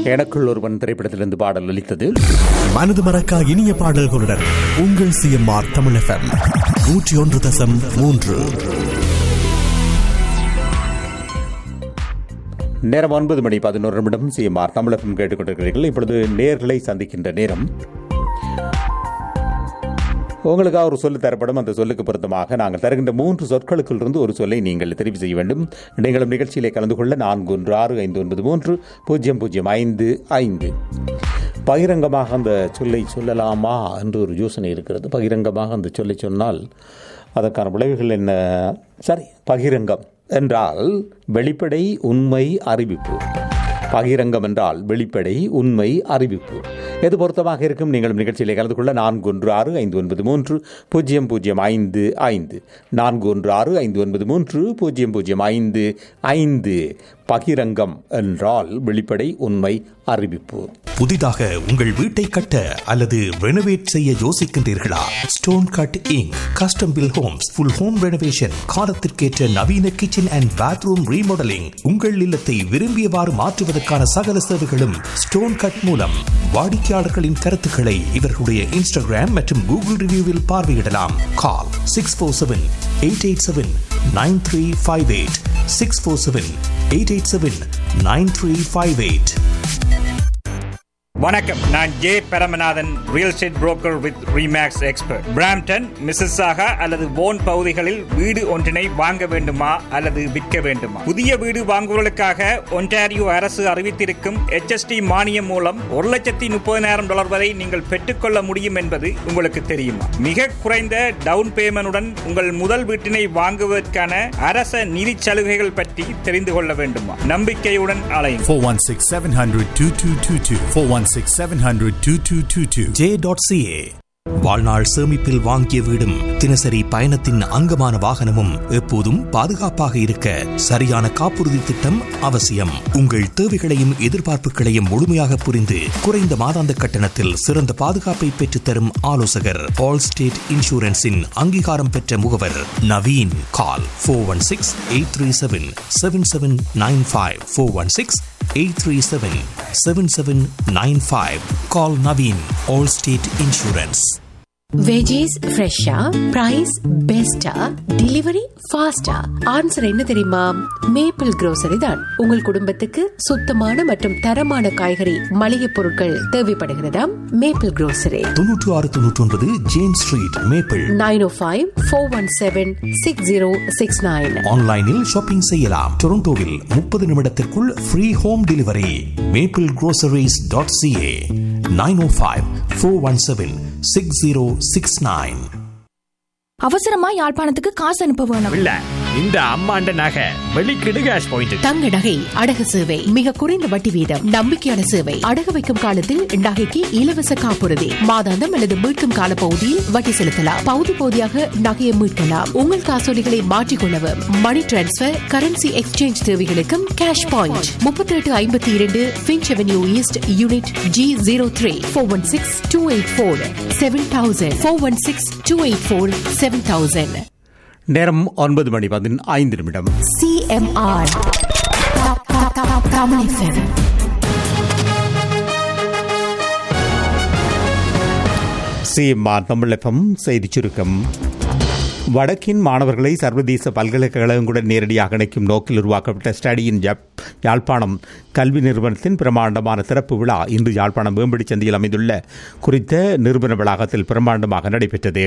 எனக்குள் ஒருவன் திரைப்படத்திலிருந்து பாடல் அளித்தது மனது மறக்கா இனிய பாடல்களுடன் உங்கள் சிஎம்ஆர் தமிழ் எஃப்எம் நூற்றி ஒன்று தசம் மூன்று நேரம் ஒன்பது மணி பதினோரு நிமிடம் சிஎம்ஆர் தமிழகம் கேட்டுக்கொண்டிருக்கிறீர்கள் இப்பொழுது நேர்களை சந்திக்கின்ற நேரம் உங்களுக்காக ஒரு சொல்லு தரப்படும் அந்த சொல்லுக்கு பொருத்தமாக நாங்கள் தருகின்ற மூன்று சொற்களுக்குள் இருந்து ஒரு சொல்லை நீங்கள் தெரிவு செய்ய வேண்டும் நீங்களும் நிகழ்ச்சியிலே கலந்து கொள்ள நான்கு ஒன்று ஆறு ஐந்து ஒன்பது மூன்று பூஜ்ஜியம் பூஜ்ஜியம் ஐந்து ஐந்து பகிரங்கமாக அந்த சொல்லை சொல்லலாமா என்று ஒரு யோசனை இருக்கிறது பகிரங்கமாக அந்த சொல்லை சொன்னால் அதற்கான விளைவுகள் என்ன சரி பகிரங்கம் என்றால் வெளிப்படை உண்மை அறிவிப்பு பகிரங்கம் என்றால் வெளிப்படை உண்மை அறிவிப்பு எது பொருத்தமாக இருக்கும் நீங்களும் நிகழ்ச்சியிலே கலந்து கொள்ள நான்கு ஒன்று ஆறு ஐந்து ஒன்பது மூன்று பூஜ்ஜியம் பூஜ்ஜியம் ஐந்து ஐந்து நான்கு ஒன்று ஆறு ஐந்து ஒன்பது மூன்று பூஜ்ஜியம் பூஜ்ஜியம் ஐந்து ஐந்து பகிரங்கம் என்றால் வெளிப்படை உண்மை அறிவிப்பு புதிதாக உங்கள் வீட்டை கட்ட அல்லது ரெனோவேட் செய்ய யோசிக்கின்றீர்களா stone cutting custom built homes full home renovation காலத்திற்கேற்ற நவீன கிச்சன் அண்ட் பாத்ரூம் ரீமாடலிங் உங்கள் இல்லத்தை விரும்பியவாறு மாற்றுவதற்கான சகல சேவைகளும் ஸ்டோன் கட் மூலம் வாடிக்கையாளர்களின் கருத்துக்களை இவர்களுடைய இன்ஸ்டாகிராம் மற்றும் கூகுள் ரிவ்யூவில் பார்வையிடலாம் call six four seven eight eight seven nine three five eight six four seven eight eight seven nine three five eight வணக்கம் நான் J Paramanathan real estate broker with REMAX expert Brampton Mississauga அல்லது போன் பகுதிகளில் வீடு ஒன்றினை வாங்க வேண்டுமா அல்லது விற்க வேண்டுமா புதிய வீடு வாங்குவதற்காக ஒன்டாரியோ அரசு அறிவித்திருக்கும் HST மானியம் மூலம் ஒரு லட்சத்தி முப்பதினாயிரம் டாலர் வரை நீங்கள் பெற்றுக்கொள்ள முடியும் என்பது உங்களுக்கு தெரியுமா மிக குறைந்த டவுன் பேமெண்டுடன் உங்கள் முதல் வீட்டினை வாங்குவதற்கான அரச நிதி சலுகைகள் பற்றி தெரிந்து கொள்ள வேண்டுமா நம்பிக்கையுடன் அலையும் 416 700 2222. 416 700 2222. ஜே.ca வாழ்நாள் சேமிப்பில் வாங்கிய வீடும் தினசரி பயணத்தின் அங்கமான வாகனமும் எப்போதும் பாதுகாப்பாக இருக்க சரியான காப்புறுதி திட்டம் அவசியம் உங்கள் தேவைகளையும் எதிர்பார்ப்புகளையும் முழுமையாக புரிந்து குறைந்த மாதாந்த கட்டணத்தில் சிறந்த பாதுகாப்பை பெற்றுத்தரும் ஆலோசகர் ஆல் ஸ்டேட் இன்சூரன்ஸின் அங்கீகாரம் பெற்ற முகவர் Naveen call four one six eight three seven seven seven nine five four one six eight three seven seven seven nine five call Naveen Allstate insurance veggies ஃப்ரெஷ்ஷா பிரைஸ் பெஸ்டா டெலிவரி ஃபாஸ்டா ஆன்சர் என்ன தெரியுமா maple grocery தான் உங்கள் குடும்பத்துக்கு சுத்தமான மற்றும் தரமான காய்கறி மளிகை பொருட்கள் தேவைப்படுகிறதா மேப்பிள் grocery தொன்னூற்று ஆறு தொன்னூற்றி ஒன்பது James Street Maple nine O five four one seven six zero six nine ஆன்லைனில் ஷாப்பிங் செய்யலாம் டொரண்டோவில் முப்பது நிமிடத்திற்குள் free home delivery Maple groceries dot CA nine O five four one seven six zero six nine அவசரமா யாழ்ப்பாணத்துக்கு காசு அனுப்ப வேணும் இல்ல இந்த அம்மாண்ட நகை வெளிக்கிடு கேஷ் பாயிண்ட் தங்க நகை அடகு சேவை மிக குறைந்த வட்டி வீதம் நம்பிக்கையான சேவை அடகு வைக்கும் காலத்தில் நகைக்கு இலவச காப்புறுதி மாதாந்தம் அல்லது மீட்கும் கால பகுதியில் வட்டி செலுத்தலாம் பகுதி பகுதியாக நகையை மீட்கலாம் உங்கள் காசோலிகளை மாற்றிக்கொள்ளவும் மணி டிரான்ஸ்பர் கரன்சி எக்ஸ்சேஞ்ச் தேவைகளுக்கும் கேஷ் பாயிண்ட் முப்பத்தி எட்டு ஐம்பத்தி இரண்டு Finch Avenue East unit G zero three four one six two eight four seven thousand four one six two eight four seven thousand நேரம் ஒன்பது மணி பதினைந்து நிமிடம் சிஎம்ஆர் தமிழ் FM. சிஎம்ஆர் தமிழகம் செய்திச் சுருக்கம் வடக்கின் மாணவர்களை சர்வதேச பல்கலைக்கழகங்களுடன் நேரடியாக இணைக்கும் நோக்கில் உருவாக்கப்பட்ட ஸ்டடியின் ஜப் யாழ்ப்பாணம் கல்வி நிறுவனத்தின் பிரமாண்டமான திறப்பு விழா இன்று யாழ்ப்பாணம் வேம்படி சந்தையில் அமைந்துள்ள குறித்த நிறுவன வளாகத்தில் பிரமாண்டமாக நடைபெற்றது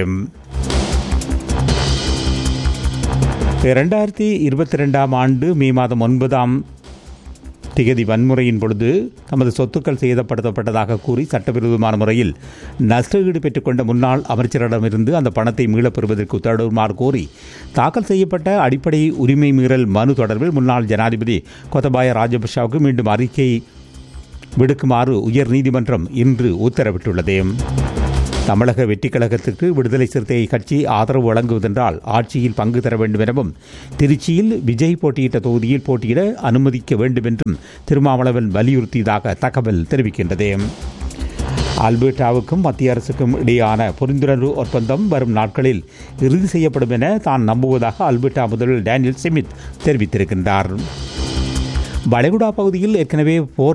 இரண்டாயிரத்தி இருபத்தி ரெண்டாம் ஆண்டு மே மாதம் ஒன்பதாம் திகதி வன்முறையின் பொழுது தமது சொத்துக்கள் சேதப்படுத்தப்பட்டதாக கூறி சட்டவிரோதமான முறையில் நஷ்டஈடு பெற்றுக்கொண்ட முன்னாள் அமைச்சரிடமிருந்து அந்த பணத்தை மீளப் பெறுவதற்கு உத்தரவுமாறு கோரி தாக்கல் செய்யப்பட்ட அடிப்படை உரிமை மீறல் மனு தொடர்பில் முன்னாள் ஜனாதிபதி கோத்தபாய ராஜபக்ஷவுக்கு மீண்டும் அறிக்கை விடுக்குமாறு உயர் நீதிமன்றம் இன்று உத்தரவிட்டுள்ளது தமிழக வெற்றிக் கழகத்திற்கு விடுதலை சிறுத்தை கட்சி ஆதரவு வழங்குவதென்றால் ஆட்சியில் பங்கு தர வேண்டும் எனவும் திருச்சியில் விஜய் போட்டியிட்ட தொகுதியில் போட்டியிட அனுமதிக்க வேண்டும் என்றும் திருமாவளவன் வலியுறுத்தியதாக தகவல் தெரிவிக்கின்றது ஆல்பர்டாவுக்கும் மத்திய அரசுக்கும் இடையான புரிந்துணர்வு ஒப்பந்தம் வரும் நாட்களில் இறுதி செய்யப்படும் என தான் நம்புவதாக ஆல்பர்டா முதல்வர் டேனியல் சிமித் தெரிவித்திருக்கின்றார் வளைகுடா பகுதியில் ஏற்கனவே போர்